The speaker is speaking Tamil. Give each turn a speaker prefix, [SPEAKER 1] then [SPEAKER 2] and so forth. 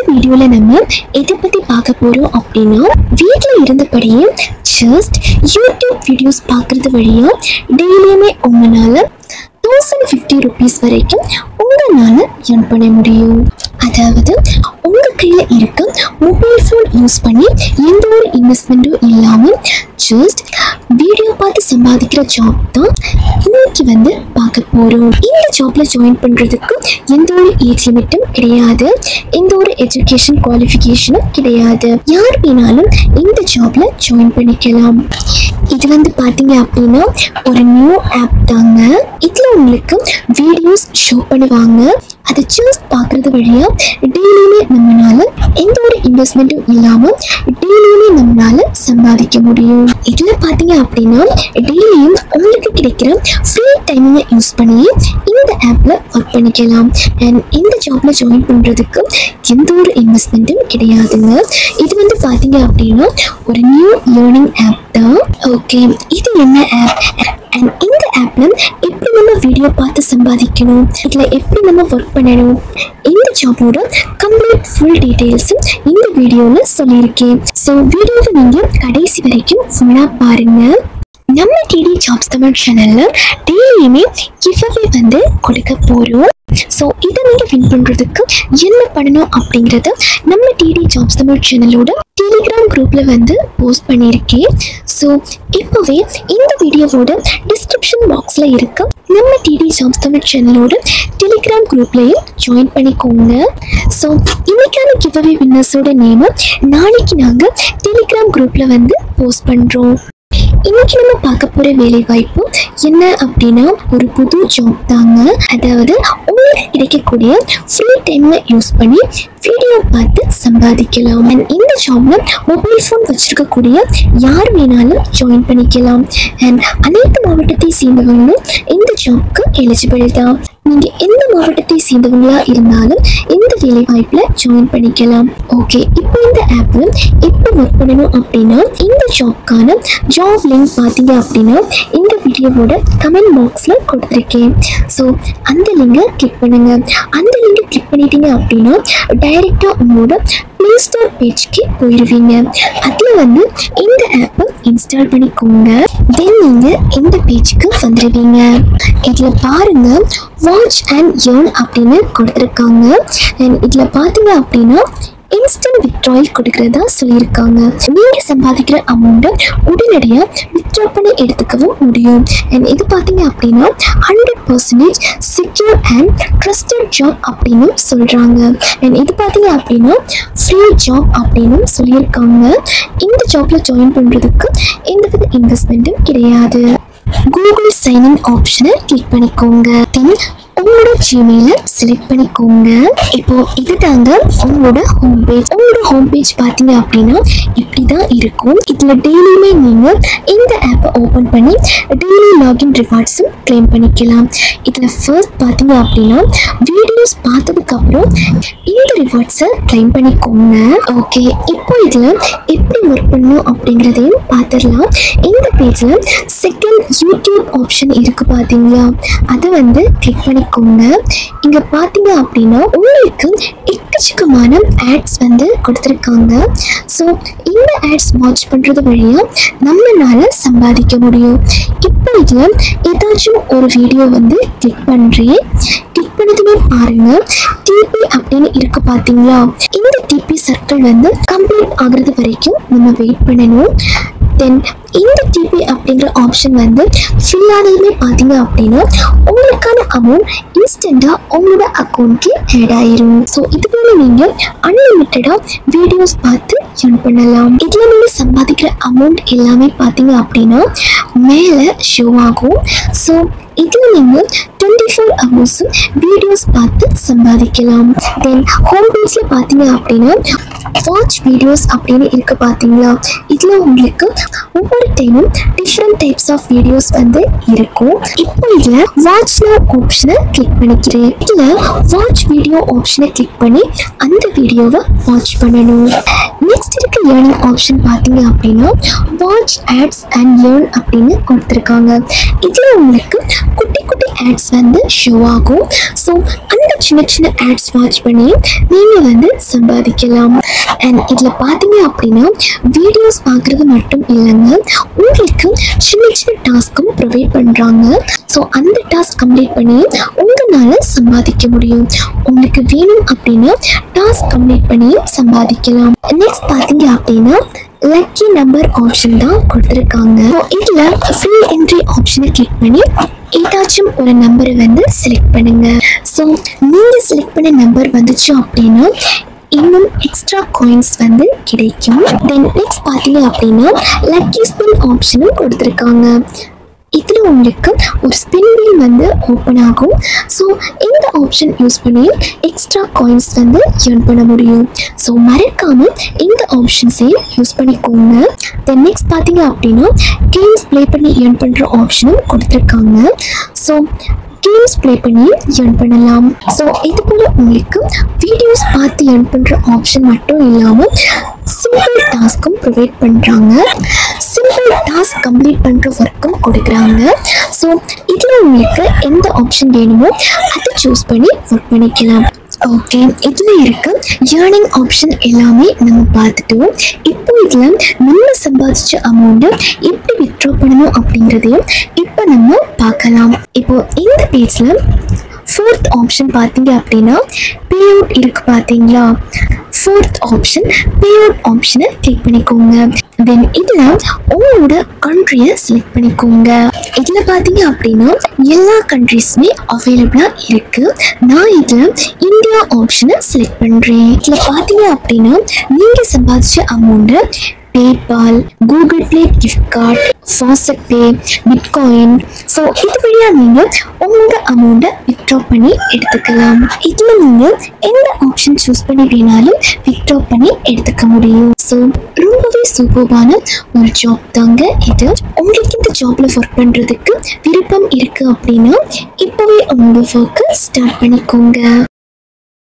[SPEAKER 1] வீடியோல நம்ம எதை பத்தி பார்க்க போறோம் அப்படின்னா வீட்ல இருந்தபடியே ஜஸ்ட் யூடியூப் வீடியோஸ் பார்க்கறது வழியா டெய்லியுமே உங்களால தௌசண்ட் ஃபிஃப்டி ருபீஸ் வரைக்கும் உங்களால earn பண்ண முடியும் அதாவது உங்க கையில இருக்க மொபைல் ஃபோன் யூஸ் பண்ணி எந்த ஒரு இன்வெஸ்ட்மெண்ட்டும் இல்லாம ஜஸ்ட் வீடியோ பார்த்து சம்பாதிக்கிற ஜாப் தான் இன்னைக்கு வந்து பார்க்க போறோம் இந்த ஜாப்ல ஜாயின் பண்றதுக்கு எந்த ஒரு ஏஜ் லிமிட்டும் கிடையாது எந்த ஒரு எஜுகேஷன் குவாலிஃபிகேஷனும் கிடையாது யார் வேணாலும் இந்த ஜாப்ல ஜாயின் பண்ணிக்கலாம் இது வந்து பாத்தீங்க அப்படின்னா ஒரு நியூ ஆப் தாங்க இதுல உங்களுக்கு வீடியோஸ் ஷோ பண்ணுவாங்க அதை ஜஸ்ட் பார்க்கறது வழியா டெய்லியுமே நம்மளால எந்த ஒரு இன்வெஸ்ட்மெண்ட்டும் இல்லாம டெய்லியுமே நம்மளால சம்பாதிக்க முடியும் இதுல பாத்தீங்க அப்படின்னா டெய்லியும் உங்களுக்கு கிடைக்கிற ஃப்ரீ டைமிங்கை யூஸ் பண்ணி இந்த ஆப்ல ஒர்க் பண்ணிக்கலாம் அண்ட் இந்த ஜாப்ல ஜாயின் பண்றதுக்கு எந்த ஒரு இன்வெஸ்ட்மெண்ட்டும் கிடையாதுங்க இது வந்து பாத்தீங்க அப்படின்னா ஒரு நியூ லேர்னிங் ஆப் தான் ஓகே இது என்ன ஆப் அண்ட் இந்த ஆப்ல எப்படி நம்ம வீடியோ பார்த்து சம்பாதிக்கணும் இதுல எப்படி நம்ம ஒர்க் பண்ணணும் இந்த ஜாபோட கம்ப்ளீட் ஃபுல் டீடைல்ஸும் இந்த வீடியோல சொல்லியிருக்கேன் ஸோ வீடியோவை நீங்க கடைசி வரைக்கும் ஃபுல்லா பாருங்க நம்ம டிடி ஜாப்ஸ் தமிழ் சேனல்ல டெய்லியுமே கிஃப்அவே வந்து கொடுக்க போறோம் ஸோ இதை நீங்க வின் பண்றதுக்கு என்ன பண்ணணும் அப்படிங்கறத நம்ம டிடி ஜாப்ஸ் தமிழ் சேனலோட டெலிகிராம் குரூப்ல வந்து போஸ்ட் பண்ணியிருக்கேன் ஸோ இப்போவே இந்த வீடியோவோட டிஸ்கிரிப்ஷன் பாக்ஸ்ல இருக்க நம்ம டிடி ஜாப்ஸ் தமிழ் சேனலோட டெலிகிராம் குரூப்லயும் ஜாயின் பண்ணிக்கோங்க ஸோ இன்னைக்கான கிவ்அவே வின்னர்ஸோட நேம நாளைக்கு நாங்க டெலிகிராம் குரூப்ல வந்து போஸ்ட் பண்றோம் இன்னைக்கு நம்ம பார்க்க போற வேலை வாய்ப்பு என்ன அப்படின்னா ஒரு புது ஜாப் தாங்க அதாவது உங்களுக்கு கிடைக்கக்கூடிய ஃப்ரீ டைம்ல யூஸ் பண்ணி வீடியோ பார்த்து சம்பாதிக்கலாம் And இந்த ஜாப்ல மொபைல் ஃபோன் வச்சிருக்கக்கூடிய யார் வேணாலும் ஜாயின் பண்ணிக்கலாம் அண்ட் அனைத்து மாவட்டத்தை சேர்ந்தவங்களும் இந்த ஜாப்க்கு எலிஜிபிள் தான் நீங்க எந்த மாவட்டத்தை சேர்ந்தவங்களா இருந்தாலும் இந்த வேலை வாய்ப்புல ஜாயின் பண்ணிக்கலாம் ஓகே இப்போ இந்த ஆப்ல எப்படி ஒர்க் பண்ணணும் அப்படின்னா இந்த ஜாப்க்கான ஜாப் லிங்க் பார்த்தீங்க அப்படின்னா இந்த வீடியோவோட கமெண்ட் பாக்ஸ்ல கொடுத்துருக்கேன் ஸோ அந்த லிங்கை கிளிக் பண்ணுங்க அந்த லிங்கை கிளிக் பண்ணிட்டீங்க அப்படின்னா டைரெக்டாக உங்களோட ப்ளே ஸ்டோர் பேஜ்க்கு போயிடுவீங்க அதில் வந்து இந்த ஆப்பை இன்ஸ்டால் பண்ணிக்கோங்க தென் நீங்கள் இந்த பேஜுக்கு வந்துடுவீங்க இதில் பாருங்க வாட்ச் அண்ட் ஏர்ன் அப்படின்னு கொடுத்துருக்காங்க அண்ட் இதில் பார்த்தீங்க அப்படின்னா இன்ஸ்டன்ட் வித்ட்ராயல் கொடுக்கறதா சொல்லியிருக்காங்க நீங்க சம்பாதிக்கிற அமௌண்ட்டை உடனடியாக வித்ட்ரா பண்ணி எடுத்துக்கவும் முடியும் அண்ட் இது பார்த்தீங்க அப்படின்னா hundred percentage secure and trusted job அப்படின்னு சொல்றாங்க அண்ட் இது பார்த்தீங்க அப்படின்னா ஃப்ரீ ஜாப் அப்படின்னு சொல்லியிருக்காங்க இந்த ஜாப்ல ஜாயின் பண்றதுக்கு எந்தவித இன்வெஸ்ட்மெண்ட்டும் கிடையாது கூகுள் சைன்இன் ஆப்ஷனை கிளிக் பண்ணிக்கோங்க தென் உங்களோட ஜிமெயில செலக்ட் பண்ணிக்கோங்க இப்போ இது தாங்க உங்களோட ஹோம் பேஜ் உங்களோட ஹோம் பேஜ் பார்த்தீங்க அப்படின்னா இப்படி தான் இருக்கும் இதில் டெய்லியுமே நீங்கள் இந்த ஆப்பை ஓப்பன் பண்ணி டெய்லி லாகின் ரிவார்ட்ஸும் க்ளைம் பண்ணிக்கலாம் இதில் ஃபர்ஸ்ட் பார்த்தீங்க அப்படின்னா வீடியோஸ் பார்த்ததுக்கப்புறம் இந்த ரிவார்ட்ஸை க்ளைம் பண்ணிக்கோங்க ஓகே இப்போ இதில் எப்படி ஒர்க் பண்ணணும் அப்படிங்கிறதையும் பார்த்துடலாம் இந்த பேஜில் செகண்ட் யூடியூப் ஆப்ஷன் இருக்கு பார்த்தீங்களா அதை வந்து கிளிக் பண்ணிக்கோங்க இங்கே பார்த்தீங்க அப்படின்னா உங்களுக்கு எக்கச்சக்கமான ஆட்ஸ் வந்து கொடுத்துருக்காங்க ஸோ இந்த ஆட்ஸ் வாட்ச் பண்ணுறது வழியாக நம்மளால சம்பாதிக்க முடியும் இப்போ இதில் ஏதாச்சும் ஒரு வீடியோ வந்து கிளிக் பண்ணுறேன் கிளிக் பண்ணதுமே பாருங்க டிபி அப்படின்னு இருக்கு பார்த்தீங்களா இந்த டிபி சர்க்கிள் வந்து கம்ப்ளீட் ஆகுறது வரைக்கும் நம்ம வெயிட் பண்ணணும் தென் இந்த டிபி அப்படிங்கிற ஆப்ஷன் வந்து ஃபில் ஆனதுமே பார்த்தீங்க அப்படின்னா உங்களுக்கான அமௌண்ட் இன்ஸ்டண்ட்டாக உங்களோட அக்கௌண்ட்க்கு ஆட் ஆயிரும் ஸோ இது போல நீங்கள் அன்லிமிட்டடாக வீடியோஸ் பார்த்து earn பண்ணலாம் இதில் நீங்கள் சம்பாதிக்கிற அமௌண்ட் எல்லாமே பார்த்தீங்க அப்படின்னா மேலே ஷோ ஆகும் ஸோ இதில் நீங்கள் டுவெண்ட்டி ஃபோர் ஹவர்ஸும் வீடியோஸ் பார்த்து சம்பாதிக்கலாம் தென் ஹோம் பேஜில் பார்த்தீங்க அப்படின்னா வாட்ச் வீடியோஸ் அப்படின்னு இருக்கு பார்த்தீங்களா இதில் உங்களுக்கு ஒவ்வொரு டைமும் டிஃப்ரெண்ட் டைப்ஸ் ஆஃப் வீடியோஸ் வந்து இருக்கும் இப்போ இதில் வாட்ச் நவ் ஆப்ஷனை கிளிக் பண்ணிக்கிறேன் இதில் வாட்ச் வீடியோ ஆப்ஷனை கிளிக் பண்ணி அந்த வீடியோவை வாட்ச் பண்ணணும் நெக்ஸ்ட் இருக்க ஏர்னிங் ஆப்ஷன் பார்த்தீங்க அப்படின்னா வாட்ச் ஆட்ஸ் அண்ட் ஏர்ன் அப்படின்னு கொடுத்துருக்காங்க இதில் உங்களுக்கு குட்டி குட்டி ஆட்ஸ் வந்து ஷோ ஆகும் ஸோ அந்த சின்ன சின்ன ஆட்ஸ் வாட்ச் பண்ணி நீங்கள் வந்து சம்பாதிக்கலாம் அண்ட் இதில் பார்த்தீங்க அப்படின்னா வீடியோஸ் பார்க்குறது மட்டும் இல்லைங்க உங்களுக்கு சின்ன சின்ன டாஸ்க்கும் ப்ரொவைட் பண்ணுறாங்க ஸோ அந்த டாஸ்க் கம்ப்ளீட் பண்ணி உங்களால் சம்பாதிக்க முடியும் உங்களுக்கு வேணும் அப்படின்னா டாஸ்க் கம்ப்ளீட் பண்ணி சம்பாதிக்கலாம் நெக்ஸ்ட் பார்த்தீங்க அப்படின்னா லக்கி நம்பர் ஆப்ஷன் தான் கொடுத்துருக்காங்க ஸோ இதில் ஃப்ரீ என்ட்ரி ஆப்ஷனை கிளிக் பண்ணி ஏதாச்சும் ஒரு நம்பரை வந்து செலக்ட் பண்ணுங்க ஸோ நீங்கள் செலக்ட் பண்ண நம்பர் வந்துச்சு அப்படின்னா இன்னும் எக்ஸ்ட்ரா காயின்ஸ் வந்து கிடைக்கும் தென் நெக்ஸ்ட் பார்த்தீங்க அப்படின்னா லக்கி ஸ்பின் ஆப்ஷனும் கொடுத்துருக்காங்க இதில் உங்களுக்கு ஒரு ஸ்பின் வீல் வந்து ஓப்பன் ஆகும் ஸோ இந்த ஆப்ஷன் யூஸ் பண்ணி எக்ஸ்ட்ரா காயின்ஸ் வந்து ஏர்ன் பண்ண முடியும் ஸோ மறக்காமல் இந்த ஆப்ஷன்ஸே யூஸ் பண்ணிக்கோங்க தென் நெக்ஸ்ட் பார்த்தீங்க அப்படின்னா கேம்ஸ் ப்ளே பண்ணி ஏர்ன் பண்ணுற ஆப்ஷனும் கொடுத்துருக்காங்க ஸோ கேம்ஸ் ப்ளே பண்ணி ஏர்ன் பண்ணலாம் ஸோ இது போல் உங்களுக்கு வீடியோஸ் பார்த்து ஏர்ன் பண்ணுற ஆப்ஷன் மட்டும் இல்லாமல் சிம்பிள் டாஸ்க்கும் ப்ரொவைட் பண்ணுறாங்க சிம்பிள் டாஸ்க் கம்ப்ளீட் பண்ணுற ஒர்க்கும் கொடுக்குறாங்க ஸோ இதில் உங்களுக்கு எந்த ஆப்ஷன் வேணுமோ அதை சூஸ் பண்ணி ஒர்க் பண்ணிக்கலாம் ஓகே இதில் இருக்க ஏர்னிங் ஆப்ஷன் எல்லாமே நம்ம பார்த்துட்டோம் இப்போ இதில் நம்ம சம்பாதிச்ச அமௌண்ட்டை எப்படி வித்ட்ரா பண்ணணும் அப்படிங்கிறதையும் இப்போ நம்ம பார்க்கலாம் இப்போ இந்த பேஜில் ஃபோர்த் ஆப்ஷன் பார்த்தீங்க அப்படின்னா பே அவுட் இருக்கு பார்த்தீங்களா ஃபோர்த் ஆப்ஷன் பே அவுட் ஆப்ஷனை கிளிக் பண்ணிக்கோங்க தென் இதில் உங்களோட கண்ட்ரியை செலக்ட் பண்ணிக்கோங்க இதில் பார்த்தீங்க அப்படின்னா எல்லா கண்ட்ரிஸுமே அவைலபிளாக இருக்குது நான் இதில் இந்தியா ஆப்ஷனை செலக்ட் பண்ணுறேன் இதில் பார்த்தீங்க அப்படின்னா நீங்கள் சம்பாதிச்ச அமௌண்ட்டை PayPal Google Play gift card fast pay bitcoin so இது வழியாக நீங்கள் உங்கள் அமௌண்ட்டை வித்ட்ரா பண்ணி எடுத்துக்கலாம் இதில் நீங்கள் எந்த ஆப்ஷன் சூஸ் பண்ணி வேணாலும் வித்ட்ரா பண்ணி எடுத்துக்க முடியும் ஸோ ரொம்பவே சூப்பர்வான ஒரு ஜாப் தாங்க இது உங்களுக்கு இந்த ஜாப்ல ஒர்க் பண்ணுறதுக்கு விருப்பம் இருக்குது அப்படின்னா இப்போவே உங்களோட ஒர்க்கை ஸ்டார்ட் பண்ணிக்கோங்க